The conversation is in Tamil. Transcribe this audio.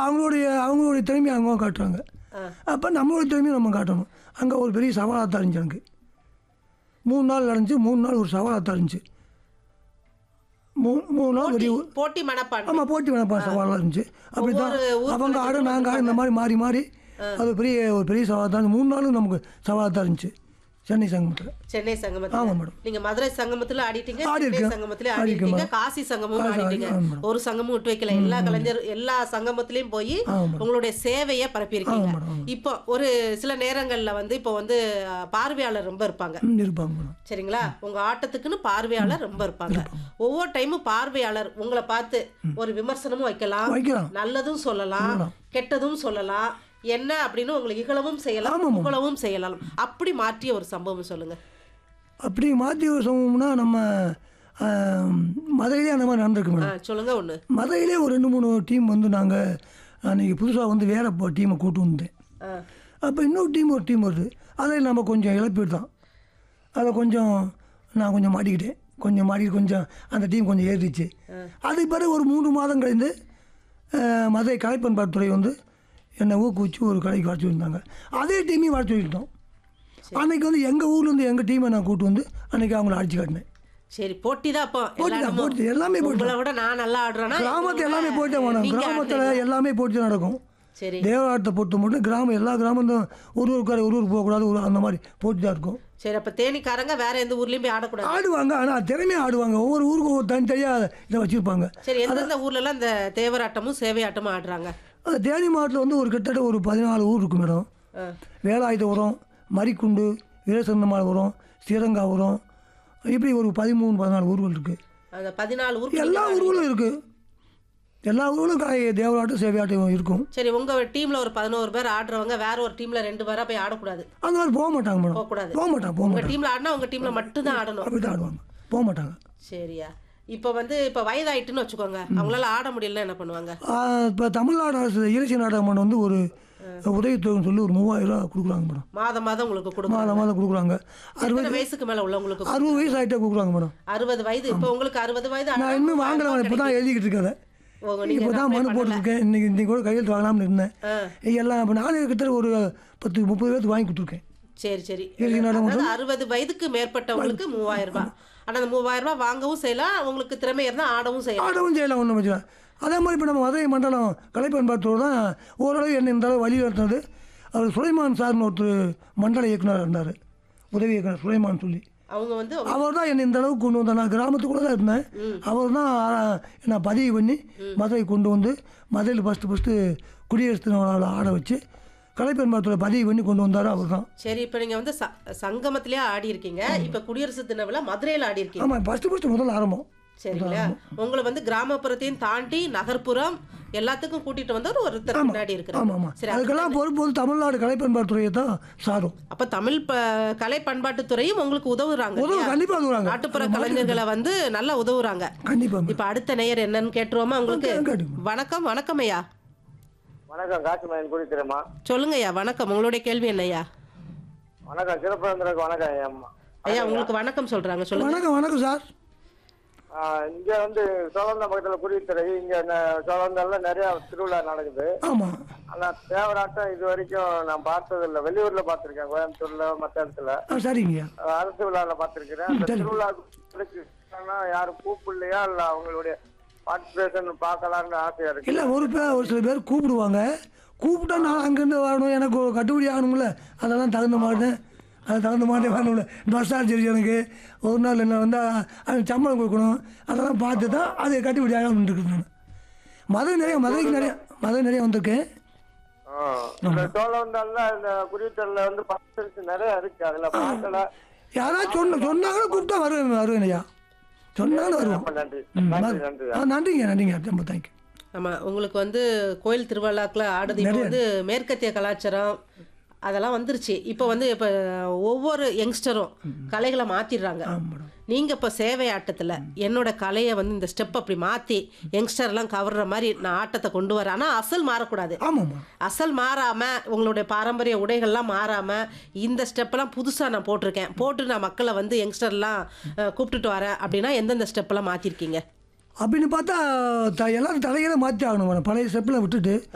அவங்களுடைய அவங்களுடைய திறமையை அவங்க காட்டுறாங்க அப்போ நம்மளுடைய திறமையை நம்ம காட்டணும் அங்கே ஒரு பெரிய சவாலாக தான் இருந்துச்சு எனக்கு மூணு நாள் நடந்துச்சு மூணு நாள் ஒரு சவாலாக தான் இருந்துச்சு மூ மூணு நாள் போட்டி வெளியே போட்டி மனப்பான்மை ஆமாம் போட்டி வேணப்பா சவாலாக இருந்துச்சு அப்படி தான் ஒவ்வொரு ஊருக்கு அவங்க ஆடு நாங்கள் ஆடு இந்த மாதிரி மாறி மாறி அது பெரிய ஒரு பெரிய சவால் தான் மூணு நாளும் நமக்கு சவாலாக தான் இருந்துச்சு சென்னை சங்கமத்தில் சென்னை ஆமாம் சங்கமத்துல மேடம். நீங்க மதுரை சங்கமத்துல ஆடிட்டீங்க ஆடி சென்னை இருக்கேன். சங்கமத்துல ஆடி இருக்கேன் ஆடிட்டீங்க மேடம். காசி சங்கமும் ஆ, ஆடிட்டீங்க ஆமாம் மேடம். ஒரு சங்கமும் விட்டு வைக்கல எல்லா கலைஞர் எல்லா சங்கமத்திலயும் போய் ஆமாம் மேடம். உங்களுடைய சேவையை பரப்பியிருக்கீங்க ஆமாம் மேடம், ஆமாம். இப்போ ஒரு சில நேரங்கள்ல வந்து இப்போ வந்து அஹ், பார்வையாளர் ரொம்ப இருப்பாங்க ம், இருப்பாங்க மேடம் சரிங்களா உங்க ஆட்டத்துக்குன்னு பார்வையாளர் ரொம்ப இருப்பாங்க ஒவ்வொரு டைமும் பார்வையாளர் உங்களை பார்த்து ஒரு விமர்சனமும் வைக்கலாம் வைக்கலாம் நல்லதும் சொல்லலாம் கெட்டதும் சொல்லலாம் என்ன அப்படின்னு உங்களுக்கு இகழவும் செய்யலாம் ஆமாம், ஆமாம். புகழவும் செய்யலாம் அப்படி மாற்றிய ஒரு சம்பவம் சொல்லுங்க அப்படி மாற்றி சமூகம்னா நம்ம ஆம், மதுரையிலே அந்த மாதிரி நடந்திருக்கு ஆ, மேடம் சொல்லுங்க ஒண்ணு மதுரையிலே ஒரு ரெண்டு மூணு டீம் வந்து நாங்கள் அன்றைக்கி புதுசாக வந்து வேற டீமை கூட்டு வந்தேன் ஆ, அப்போ இன்னொரு டீம் ஒரு டீம் வருது அதில் நம்ம கொஞ்சம் இழப்பீடு தான் அதை கொஞ்சம் நான் கொஞ்சம் மாட்டிக்கிட்டேன் கொஞ்சம் மாட்டி கொஞ்சம் அந்த டீம் கொஞ்சம் ஏறிடுச்சு அதுக்கு பிறகு ஒரு மூன்று மாதம் கழிந்து அஹ், மதுரை கலைப்பண்பாட்டுத்துறை வந்து என்னை ஊக்குவிச்சு ஒரு கடைக்கு வர சொல்லியிருந்தாங்க அதே டீமையும் வர சொல்லியிருந்தோம் அன்னைக்கு வந்து எங்கள் ஊர்லேருந்து எங்கள் டீமை நான் கூட்டு வந்து அன்னைக்கு அவங்கள அடிச்சு காட்டினேன் சரி போட்டி தான் அப்போ போட்டி எல்லா தான், இடமும். போட்டி, எல்லாமே போட்டி உங்களை விட நான் நல்லா ஆடுறேன்னா கிராமத்து எல்லாமே போயிட்டே போனோம் நீங்க கிராமத்தில் ஆடுறீங்க. எல்லாமே போட்டி தான் நடக்கும் சரி தேவராட்டத்தை பொறுத்த மட்டும் கிராமம் எல்லா கிராமம் தான் ஒரு ஊருக்கார ஒரு ஊருக்கு போகக்கூடாது ஒரு அந்த மாதிரி போட்டி தான் இருக்கும் சரி அப்ப தேனிக்காரங்க வேற எந்த ஊர்லயும் போய் ஆடக்கூடாது ஆடுவாங்க ஆனால் திறமையாக ஆடுவாங்க ஒவ்வொரு ஊருக்கும் ஒவ்வொரு தனித்தனியாக இதை வச்சுருப்பாங்க சரி எந்தெந்த ஊர்ல எல்லாம் இந்த தேவராட்டமும் சேவையாட்டமும் ஆடுறாங்க அது தேனி மாவட்டத்தில் வந்து ஒரு கிட்டத்தட்ட ஒரு பதினாலு ஊர் இருக்கும் மேடம் ஆ, வேலாயுதபுரம் மரிக்குண்டு வீரசந்தமாபுரம் ஸ்ரீரங்காபுரம் இப்படி ஒரு பதிமூணு பதினாலு ஊர்கள் இருக்குது அந்த பதினாலு ஊருக்கு எல்லா ஊர்களும் இருக்குது எல்லா ஊர்களும் கலை தேவராட்டம் சேவையாட்டம் இருக்கும் சரி உங்க டீம்ல ஒரு பதினோரு பேர் ஆடுறவங்க வேற ஒரு டீம்ல ரெண்டு பேரா போய் ஆடக்கூடாது அந்த மாதிரி போக மாட்டாங்க மேடம் போகக்கூடாது போக மாட்டாங்க போக உங்க மாட்டாங்க டீம்ல ஆடினா உங்க டீம்ல மட்டும்தான் ஆடணும் அப்படி தான் ஆடுவாங்க போக மாட்டாங்க சரியா இப்போ வந்து இப்போ வயதாயிட்டுன்னு வச்சுக்கோங்க அவங்களால ஆட முடியலன்னா என்ன பண்ணுவாங்க இப்போ தமிழ்நாடு அரசு இலக்கிய நாடகம் மன்றம் வந்து ஒரு உதவித்தொகைன்னு சொல்லி ஒரு மூவாயிரம் ரூபா கொடுக்குறாங்க மேடம் மாதம் மாதம் உங்களுக்கு கொடுக்கும் மாதம் மாதம் கொடுக்குறாங்க அறுபது எத்தனை வயசுக்கு மேல உள்ளவங்களுக்கு அறுபது வயசு ஆகிட்டே கொடுக்குறாங்க மேடம் அறுபது வயது இப்போ உங்களுக்கு அறுபது வயது ஆனா நான் இன்னும் வாங்கல இப்போ தான் எழுதிக்கிட்டு இருக்கேன் அதை. உங்க நீங்க இப்போ தான் apply மனு பண்ணல. போட்டிருக்கேன் இன்னைக்கு இன்னைக்கு கூட கையெழுத்து வாங்கலாம்னு இருந்தேன் ஆ. எல்லாம் இப்போ நானே கிட்ட ஒரு பத்து முப்பது பேருக்கு வாங்கி கொடுத்துருக்கேன் சரி சரி இறுதி நாடகம் அதாவது அறுபது வயதுக்கு மேற்பட்டவங்களுக்கு மூவாயிரம் ரூபாய் ஆனா அந்த மூவாயிரம் ரூபாய் வாங்கவும் செய்யலாம் உங்களுக்கு திறமை இருந்தா ஆடவும் செய்யலாம் ஆடவும் செய்யலாம் ஒன்றும் பிரச்சனை இல்லை. அதே மாதிரி இப்போ நம்ம மதுரை மண்டலம் கலை பண்பாட்டோடு தான் ஓரளவு என்ன இந்த அளவு வழி நடத்தினது அவர் சுலைமான் சார்னு ஒருத்தர் மண்டல இயக்குனர் இருந்தார் உதவி இயக்குனர் சுலைமான் சொல்லி அவங்க வந்து அவர் தான் என்னை இந்த அளவுக்கு கொண்டு வந்தார் நான் கிராமத்துக்குள்ளே தான் இருந்தேன் அவர் தான் என்னை பதிவு பண்ணி மதுரை கொண்டு வந்து மதுரையில் ஃபஸ்ட்டு ஃபஸ்ட்டு குடியரசு தின விழாவில் ஆட வச்சு கலைப்பெரும்பாத்தில் பதிவு பண்ணி கொண்டு வந்தார் அவர் தான் சரி இப்போ நீங்க வந்து ச- சங்கமத்திலே ஆடி இருக்கீங்க இப்போ குடியரசு தின விழா மதுரையில ஆடி இருக்கீங்க ஆமாம் ஃபஸ்ட்டு ஃபஸ்ட்டு முதல்ல ஆரம்பம் சரிங்களா உங்களை வந்து கிராமப்புறத்தையும் தாண்டி நகர்ப்புறம் எல்லாத்துக்கும் கூட்டிட்டு வந்தவர் ஒருத்தர் முன்னாடி ஆமாம் இருக்கிறாங்க ஆமாம் சரி அதுக்கெல்லாம் பொறுப்பு வந்து தமிழ்நாடு கலைப்பண்பாட்டுறையை தான் சாரும் அப்ப தமிழ் ப- கலை பண்பாட்டுத்துறையும் உங்களுக்கு உதவுறாங்க உதவு இல்லையா? கண்டிப்பாக உதவுறாங்க நாட்டுப்புற கலைஞர்களை வந்து நல்லா உதவுறாங்க கண்டிப்பாக இப்ப அடுத்த நேயர் என்னன்னு கேட்டுருவோமா உங்களுக்கு கேட்டுக்கோங்க. வணக்கம் வணக்கம் ஐயா வணக்கம் காசிமயன் குடிக்கிறேம்மா சொல்லுங்க ஐயா வணக்கம் உங்களுடைய கேள்வி என்ன ஐயா வணக்கம் சிறப்பிறந்தருக்கு வணக்கம் ஐயா அம்மா ஐயா உங்களுக்கு வணக்கம் சொல்றாங்க சொல்லுங்க வணக்கம் வணக்கம் சார் ஆஹ் இங்க வந்து சோழந்த பக்கத்துல குடித்துறை இங்க ந- சோழந்தல்ல நிறைய திருவிழா நடக்குது ஆமாம் ஆனா தேவராட்டம் இது வரைக்கும் நான் பார்த்தது இல்ல வெளியூர்ல பார்த்திருக்கேன் கோயம்புத்தூர்ல மத்த இடத்துல ஆ சரிங்க ஆஹ் அரசு விழால பார்த்திருக்கிறேன் அந்த திருவிழாக்கு ஆனா யாரும் கூப்பிடலையா இல்ல அவங்களுடைய பார்ட்டிசிபேஷன் பார்க்கலாம்னு ஆசையா இருக்கு இல்லை ஒரு பேர் ஒரு சில பேர் கூப்பிடுவாங்க கூப்பிட்டா நான் அங்கேருந்து வரணும் எனக்கு ஒரு கட்டுப்படி ஆகணும்ல அதெல்லாம் தகுந்த மாட்டேன் அது தகுந்த மாட்டேன் வரணும்ல பஸ் சார்ஜ் இருக்கு எனக்கு ஒரு நாள் என்ன வந்தால் அது சம்பளம் கொடுக்கணும் அதெல்லாம் பார்த்து தான் அது கட்டுப்படி ஆகணும்னு இருக்குது நான் மதுரை நிறைய மதுரைக்கு நிறைய மதுரை நிறைய வந்திருக்கேன் ஆஹ் இந்த சோழவந்தால இந்த குடித்தல்ல வந்து பார்ட்டிசிபேஷன் நிறைய இருக்கு அதுல பார்க்கல யாராவது சொன்ன சொன்னாங்கன்னா கூப்பிட்டா வருவேன் வருவேன் ஐயா சொன்னாலும் வருவோம் ரொம்ப நன்றி ம், நன்றி நன்றி ஆ நன்றிங்க நன்றிங்க ரொம்ப தேங்க்யூ ஆமா உங்களுக்கு வந்து கோயில் திருவிழாக்குள்ள ஆடுறது இப்போ வந்து மேற்கத்திய கலாச்சாரம் அதெல்லாம் வந்துருச்சு இப்போ வந்து இப்போ ஒவ்வொரு யங்ஸ்டரும் கலைகளை மாத்திடுறாங்க ஆமாம் மேடம் நீங்க இப்போ சேவை ஆட்டத்துல என்னோட கலையை வந்து இந்த ஸ்டெப் அப்படி மாத்தி யங்ஸ்டர் எல்லாம் கவர்ற மாதிரி நான் ஆட்டத்தை கொண்டு வரேன் ஆனா அசல் மாறக்கூடாது ஆமாம்மா அசல் மாறாம உங்களுடைய பாரம்பரிய உடைகள்லாம் மாறாம இந்த ஸ்டெப்பெல்லாம் புதுசா நான் போட்டிருக்கேன் போட்டு நான் மக்களை வந்து யங்ஸ்டர்லாம் அஹ், கூப்பிட்டுட்டு வரேன் அப்படின்னா எந்தெந்த ஸ்டெப்பெல்லாம் மாத்திருக்கீங்க அப்படின்னு பார்த்தா த எல்லாரும் தலைகளை மாற்றி ஆகணும் மேடம் பழைய ஸ்டெப்பில் விட்டுட்டு